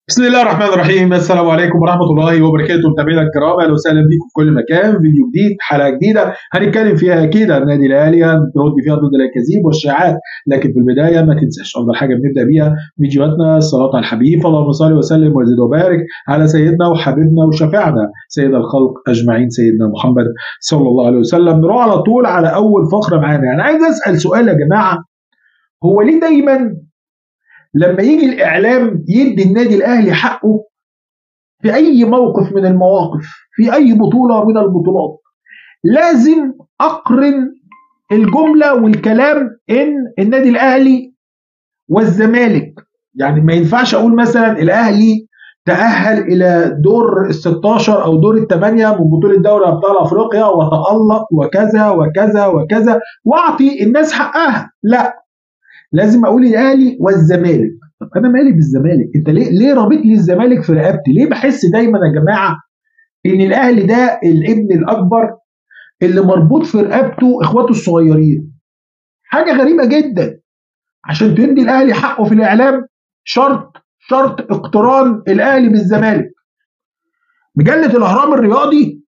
بسم الله الرحمن الرحيم السلام عليكم ورحمه الله وبركاته متابعينا الكرام اهلا وسهلا بكم في كل مكان فيديو جديد حلقه جديده هنتكلم فيها اكيد عن النادي الاهلي هنرد فيها ضد الاكاذيب والشائعات لكن في البدايه ما تنساش افضل حاجه بنبدا بيها فيديوهاتنا الصلاه على الحبيب اللهم صل وسلم وزد وبارك على سيدنا وحبيبنا وشفيعنا سيد الخلق اجمعين سيدنا محمد صلى الله عليه وسلم نروح على طول على اول فقره معانا انا عايز اسال سؤال يا جماعه هو ليه دايما لما يجي الاعلام يدي النادي الاهلي حقه في اي موقف من المواقف في اي بطوله من البطولات لازم اقرن الجمله والكلام ان النادي الاهلي والزمالك يعني ما ينفعش اقول مثلا الاهلي تأهل إلى دور ال 16 أو دور الثمانية من بطولة دوري أبطال أفريقيا وتألق وكذا وكذا وكذا وأعطي الناس حقها، لا لازم أقول الأهلي والزمالك، طب أنا مالي بالزمالك؟ أنت ليه ليه رابط لي الزمالك في رقبتي؟ ليه بحس دايما يا جماعة إن الأهلي ده الابن الأكبر اللي مربوط في رقبته إخواته الصغيرين. حاجة غريبة جدا عشان تدي الأهلي حقه في الإعلام شرط شرط اقتران الاهلي بالزمالك مجله الاهرام الرياضي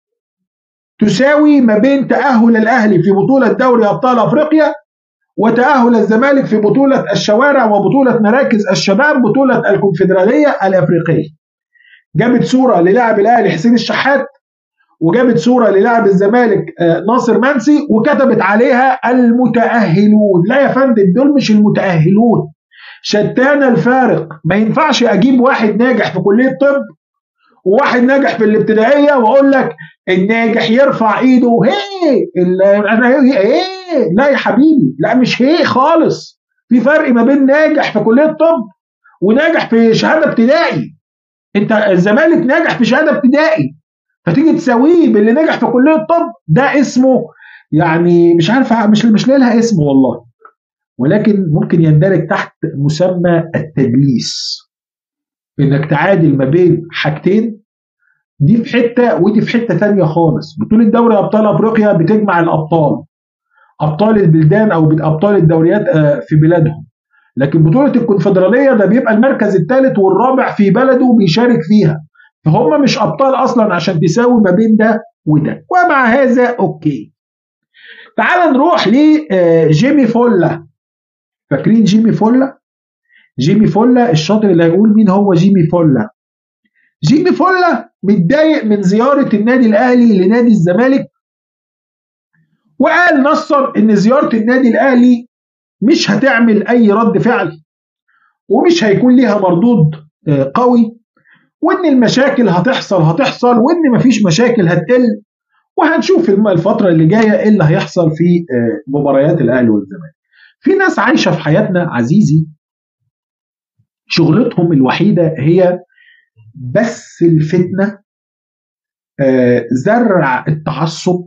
تساوي ما بين تاهل الاهلي في بطوله دوري ابطال افريقيا وتاهل الزمالك في بطوله الشوارع وبطوله مراكز الشباب بطوله الكونفدراليه الافريقيه جابت صوره للاعب الاهلي حسين الشحات وجابت صوره للاعب الزمالك ناصر منسي وكتبت عليها المتاهلون لا يا فندم دول مش المتاهلون شتان الفارق ما ينفعش اجيب واحد ناجح في كليه طب وواحد ناجح في الابتدائيه واقول لك الناجح يرفع ايده هي انا هي لا يا حبيبي لا مش هي خالص في فرق ما بين ناجح في كليه طب وناجح في شهاده ابتدائي انت الزمالك ناجح في شهاده ابتدائي فتيجي تساويه باللي نجح في كليه الطب ده اسمه يعني مش عارف مش مش لها اسم والله ولكن ممكن يندرج تحت مسمى التدليس انك تعادل ما بين حاجتين دي في حته ودي في حته ثانيه خالص بطوله دوري ابطال افريقيا بتجمع الابطال ابطال البلدان او ابطال الدوريات في بلادهم لكن بطوله الكونفدراليه ده بيبقى المركز الثالث والرابع في بلده بيشارك فيها فهم مش ابطال اصلا عشان تساوي ما بين ده وده ومع هذا اوكي تعال نروح لجيمي فولا فاكرين جيمي فولا جيمي فولا الشاطر اللي هيقول مين هو جيمي فولا جيمي فولا متضايق من زيارة النادي الأهلي لنادي الزمالك وقال نصا إن زيارة النادي الأهلي مش هتعمل أي رد فعل ومش هيكون ليها مردود قوي وإن المشاكل هتحصل هتحصل وإن مفيش مشاكل هتقل وهنشوف الفترة اللي جاية إيه اللي هيحصل في مباريات الأهلي والزمالك في ناس عايشة في حياتنا عزيزي شغلتهم الوحيدة هي بس الفتنة زرع التعصب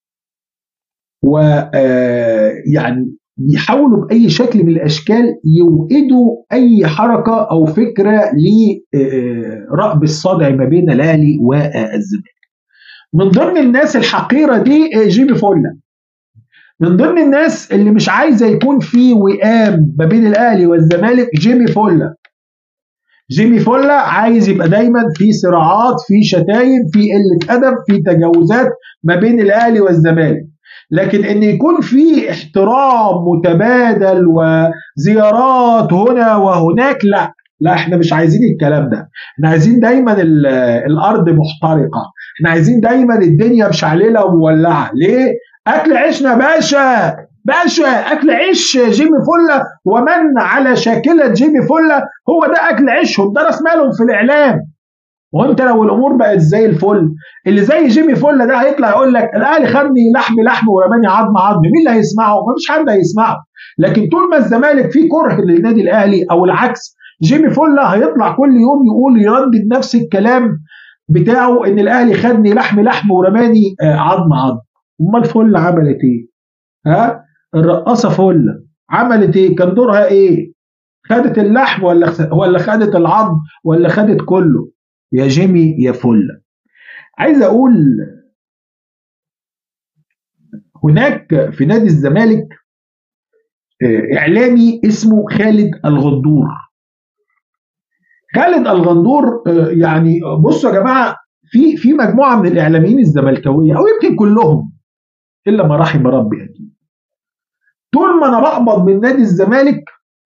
ويعني بيحاولوا بأي شكل من الأشكال يوقدوا أي حركة أو فكرة لرأب الصدع ما بين الأهلي والزمالك من ضمن الناس الحقيرة دي جيمي فولا من ضمن الناس اللي مش عايزه يكون في وئام ما بين الاهلي والزمالك جيمي فولا جيمي فولا عايز يبقى دايما في صراعات في شتايم في قله ادب في تجاوزات ما بين الاهلي والزمالك لكن ان يكون في احترام متبادل وزيارات هنا وهناك لا لا احنا مش عايزين الكلام ده احنا عايزين دايما الارض محترقه احنا عايزين دايما الدنيا مشعلله ومولعه ليه اكل عيشنا باشا باشا اكل عيش جيمي فله ومن على شاكله جيمي فله هو ده اكل عيشهم ده راس مالهم في الاعلام وانت لو الامور بقت زي الفل اللي زي جيمي فله ده هيطلع يقول لك الاهلي خدني لحم لحم ورماني عظم عظم مين اللي هيسمعه؟ مفيش حد هيسمعه لكن طول ما الزمالك فيه كره للنادي الاهلي او العكس جيمي فله هيطلع كل يوم يقول يردد نفس الكلام بتاعه ان الاهلي خدني لحم لحم ورماني عظم عظم امال فل عملت ايه؟ ها؟ الرقاصه فل عملت ايه؟ كان دورها ايه؟ خدت اللحم ولا ولا خدت العظم ولا خدت كله؟ يا جيمي يا فل. عايز اقول هناك في نادي الزمالك اعلامي اسمه خالد الغدور. خالد الغندور يعني بصوا يا جماعه في في مجموعه من الاعلاميين الزملكاويه او يمكن كلهم الا ما رحم ربي اكيد طول ما انا بقبض من نادي الزمالك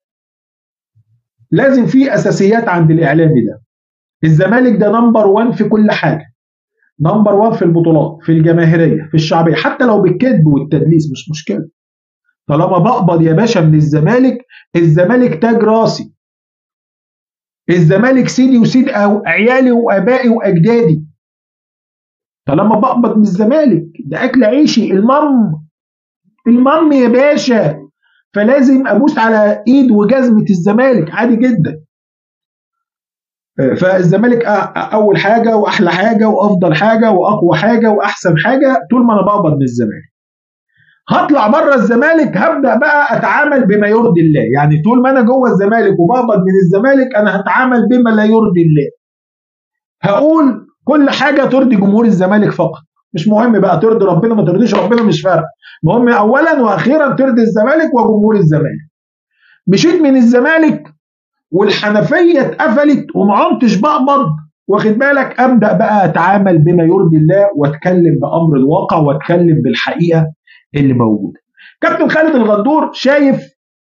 لازم في اساسيات عند الاعلامي ده الزمالك ده نمبر 1 في كل حاجه نمبر 1 في البطولات في الجماهيريه في الشعبيه حتى لو بالكذب والتدليس مش مشكله طالما بقبض يا باشا من الزمالك الزمالك تاج راسي الزمالك سيدي وسيد أو عيالي وابائي واجدادي طالما بقبض من الزمالك ده اكل عيشي المم المم يا باشا فلازم ابوس على ايد وجزمه الزمالك عادي جدا فالزمالك اول حاجه واحلى حاجه وافضل حاجه واقوى حاجه واحسن حاجه طول ما انا بقبض من الزمالك هطلع بره الزمالك هبدا بقى اتعامل بما يرضي الله يعني طول ما انا جوه الزمالك وبقبض من الزمالك انا هتعامل بما لا يرضي الله هقول كل حاجه ترضي جمهور الزمالك فقط مش مهم بقى ترضي ربنا ما ترضيش ربنا مش فارق المهم اولا واخيرا ترضي الزمالك وجمهور الزمالك مشيت من الزمالك والحنفيه اتقفلت وما عدتش بقبض واخد بالك ابدا بقى اتعامل بما يرضي الله واتكلم بامر الواقع واتكلم بالحقيقه اللي موجوده. كابتن خالد الغندور شايف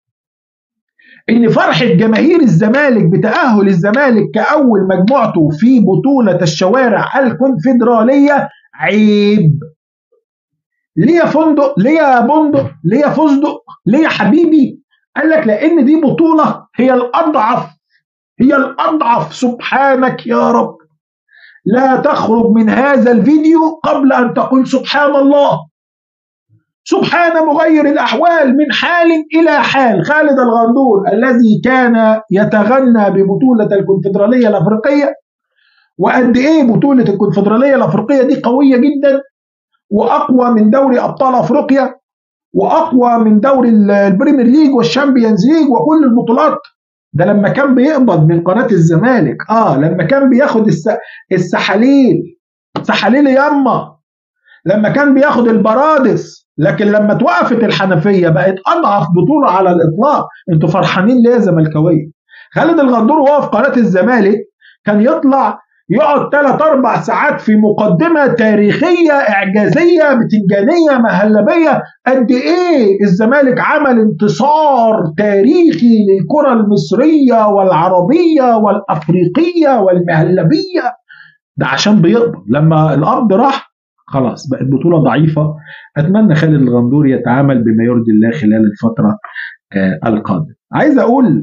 ان فرحه جماهير الزمالك بتاهل الزمالك كاول مجموعته في بطوله الشوارع الكونفدراليه عيب. ليه يا فندق؟ ليه يا بندق؟ ليه يا فستق؟ ليه يا حبيبي؟ قال لك لان دي بطوله هي الاضعف هي الاضعف سبحانك يا رب لا تخرج من هذا الفيديو قبل ان تقول سبحان الله سبحان مغير الاحوال من حال الى حال خالد الغندور الذي كان يتغنى ببطوله الكونفدراليه الافريقيه وقد ايه بطوله الكونفدراليه الافريقيه دي قويه جدا واقوى من دوري ابطال افريقيا واقوى من دوري البريمير ليج والشامبيونز ليج وكل البطولات ده لما كان بيقبض من قناه الزمالك اه لما كان بياخد الس... السحاليل سحاليل ياما لما كان بياخد البرادس لكن لما توقفت الحنفيه بقت اضعف بطوله على الاطلاق انتوا فرحانين ليه يا زملكاويه خالد الغندور وهو في قناه الزمالك كان يطلع يقعد ثلاث اربع ساعات في مقدمه تاريخيه اعجازيه بتنجانيه مهلبيه قد ايه الزمالك عمل انتصار تاريخي للكره المصريه والعربيه والافريقيه والمهلبيه ده عشان بيقبض لما القبض راح خلاص بقت بطولة ضعيفة أتمنى خالد الغندور يتعامل بما يرضي الله خلال الفترة القادمة عايز أقول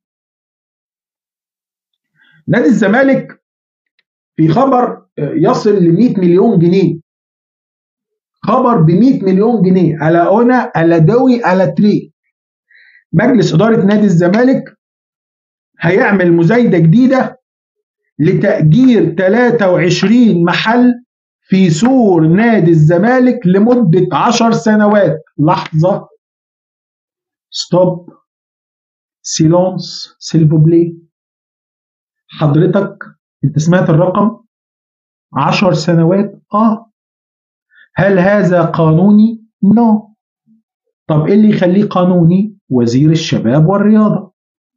نادي الزمالك في خبر يصل ل 100 مليون جنيه خبر ب 100 مليون جنيه على اونا على دوي على تري مجلس اداره نادي الزمالك هيعمل مزايده جديده لتاجير 23 محل في سور نادي الزمالك لمده 10 سنوات لحظه ستوب سيلونس سيلفوبلي حضرتك انت سمعت الرقم عشر سنوات اه هل هذا قانوني نو no. طب ايه اللي يخليه قانوني وزير الشباب والرياضه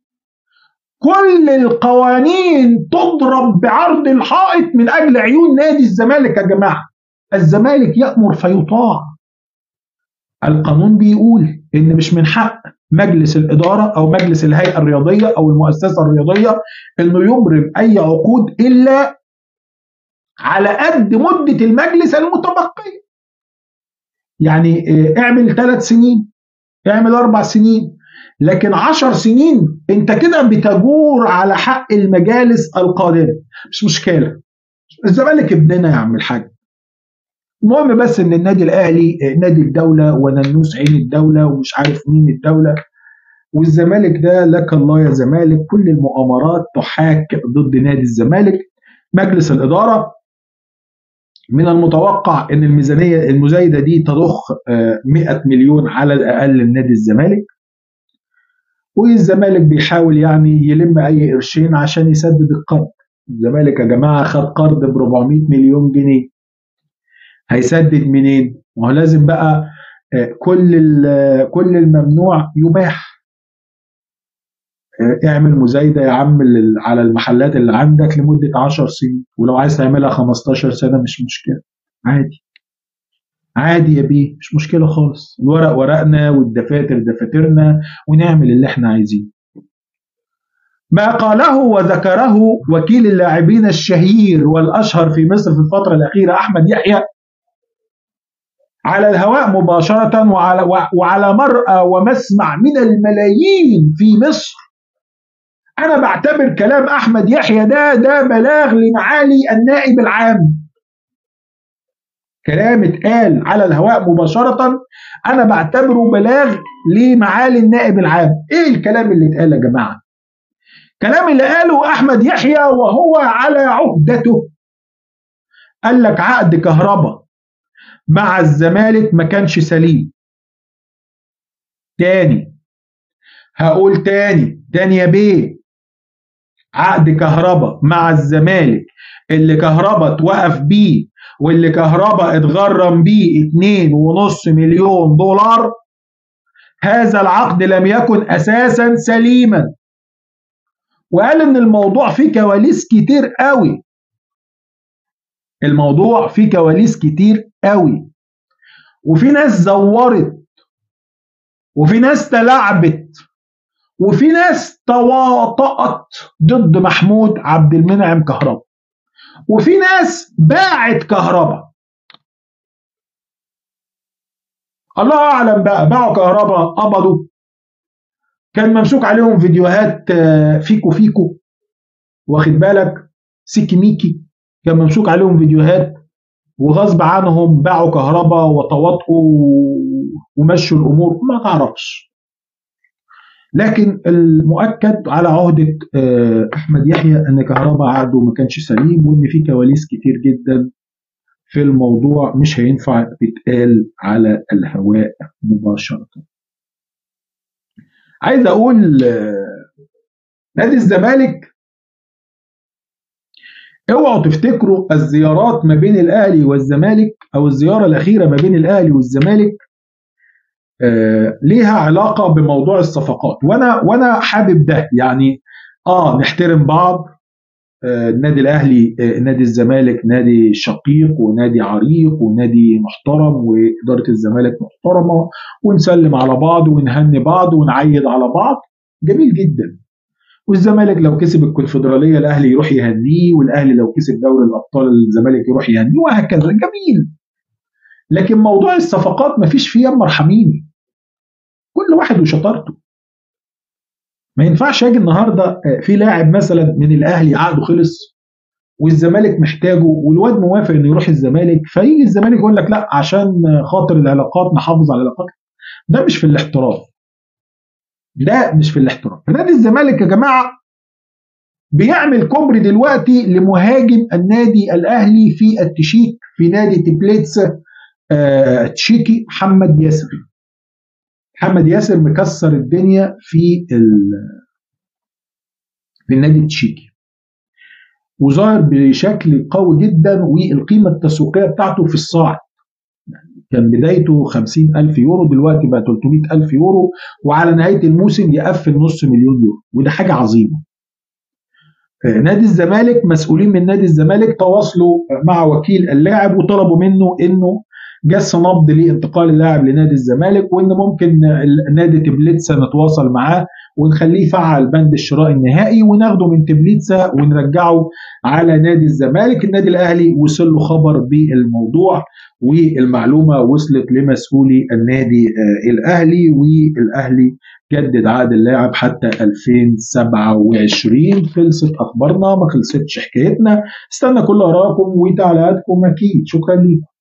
كل القوانين تضرب بعرض الحائط من اجل عيون نادي الزمالك يا جماعه الزمالك يامر فيطاع القانون بيقول ان مش من حق مجلس الإدارة أو مجلس الهيئة الرياضية أو المؤسسة الرياضية إنه يبرم أي عقود إلا على قد مدة المجلس المتبقية. يعني اعمل ثلاث سنين اعمل أربع سنين لكن عشر سنين أنت كده بتجور على حق المجالس القادمة مش مشكلة الزمالك ابننا يا عم الحاج المهم بس ان النادي الاهلي نادي الدوله وننوس عين الدوله ومش عارف مين الدوله والزمالك ده لك الله يا زمالك كل المؤامرات تحاك ضد نادي الزمالك مجلس الاداره من المتوقع ان الميزانيه المزايده دي تضخ 100 مليون على الاقل لنادي الزمالك والزمالك بيحاول يعني يلم اي قرشين عشان يسدد القرض الزمالك يا جماعه خد قرض ب 400 مليون جنيه هيسدد منين؟ ما هو لازم بقى كل كل الممنوع يباح آه، اعمل مزايده يا عم لل- على المحلات اللي عندك لمده 10 سنين ولو عايز تعملها 15 سنه مش مشكله عادي عادي يا بيه مش مشكله خالص الورق ورقنا والدفاتر دفاترنا ونعمل اللي احنا عايزينه ما قاله وذكره وكيل اللاعبين الشهير والاشهر في مصر في الفتره الاخيره احمد يحيى على الهواء مباشره وعلى وعلى مرأى ومسمع من الملايين في مصر انا بعتبر كلام احمد يحيى ده ده بلاغ لمعالي النائب العام كلام اتقال على الهواء مباشره انا بعتبره بلاغ لمعالي النائب العام ايه الكلام اللي اتقال يا جماعه كلام اللي قاله احمد يحيى وهو على عهدته قال لك عقد كهرباء مع الزمالك ما كانش سليم تاني هقول تاني تاني يا بيه عقد كهرباء مع الزمالك اللي كهرباء اتوقف بيه واللي كهرباء اتغرم بيه اتنين ونص مليون دولار هذا العقد لم يكن اساسا سليما وقال ان الموضوع فيه كواليس كتير قوي الموضوع فيه كواليس كتير قوي وفي ناس زورت وفي ناس تلاعبت وفي ناس تواطأت ضد محمود عبد المنعم كهربا وفي ناس باعت كهربا الله اعلم بقى باعوا كهربا قبضوا كان ممسوك عليهم فيديوهات آه، فيكو فيكو واخد بالك سيكي ميكي كان ممسوك عليهم فيديوهات وغصب عنهم باعوا كهرباء وتواطؤوا ومشوا الامور ما تعرفش لكن المؤكد على عهدة آه، أحمد يحيى أن كهرباء عقده ما كانش سليم وإن في كواليس كتير جدا في الموضوع مش هينفع تتقال على الهواء مباشرة. عايز أقول آه، نادي الزمالك اوعوا تفتكروا الزيارات ما بين الاهلي والزمالك او الزياره الاخيره ما بين الاهلي والزمالك آه ليها علاقه بموضوع الصفقات وانا وانا حابب ده يعني اه نحترم بعض آه النادي الاهلي آه نادي الزمالك نادي شقيق ونادي عريق ونادي محترم واداره الزمالك محترمه ونسلم على بعض ونهني بعض ونعيد على بعض جميل جدا والزمالك لو كسب الكونفدراليه الاهلي يروح يهنيه والاهلي لو كسب دوري الابطال الزمالك يروح يهنيه وهكذا جميل لكن موضوع الصفقات مفيش فيه يما ارحميني كل واحد وشطارته ما ينفعش اجي النهارده آه، في لاعب مثلا من الاهلي عقده خلص والزمالك محتاجه والواد موافق انه يروح الزمالك فيجي الزمالك يقول لك لا عشان خاطر العلاقات نحافظ على العلاقات ده مش في الاحتراف ده مش في الاحتراف نادي الزمالك يا جماعه بيعمل كوبري دلوقتي لمهاجم النادي الاهلي في التشيك في نادي تبليتس آه تشيكي محمد ياسر محمد ياسر مكسر الدنيا في ال- في النادي التشيكي وظاهر بشكل قوي جدا والقيمه التسويقيه بتاعته في الصاعد كان بدايته 50 ألف يورو دلوقتي بقى 300 ألف يورو وعلى نهاية الموسم يقفل نص مليون يورو وده حاجة عظيمة آه، نادي الزمالك مسؤولين من نادي الزمالك تواصلوا مع وكيل اللاعب وطلبوا منه انه جس نبض لانتقال اللاعب لنادي الزمالك وان ممكن ال- نادي تبليتسا نتواصل معاه ونخليه يفعل بند الشراء النهائي وناخده من تبليتسا ونرجعه على نادي الزمالك النادي الاهلي وصل له خبر بالموضوع والمعلومه وصلت لمسؤولي النادي آه، الاهلي والاهلي جدد عقد اللاعب حتى 2027 خلصت اخبارنا ما خلصتش حكايتنا استنى كل ارائكم وتعليقاتكم اكيد شكرا لكم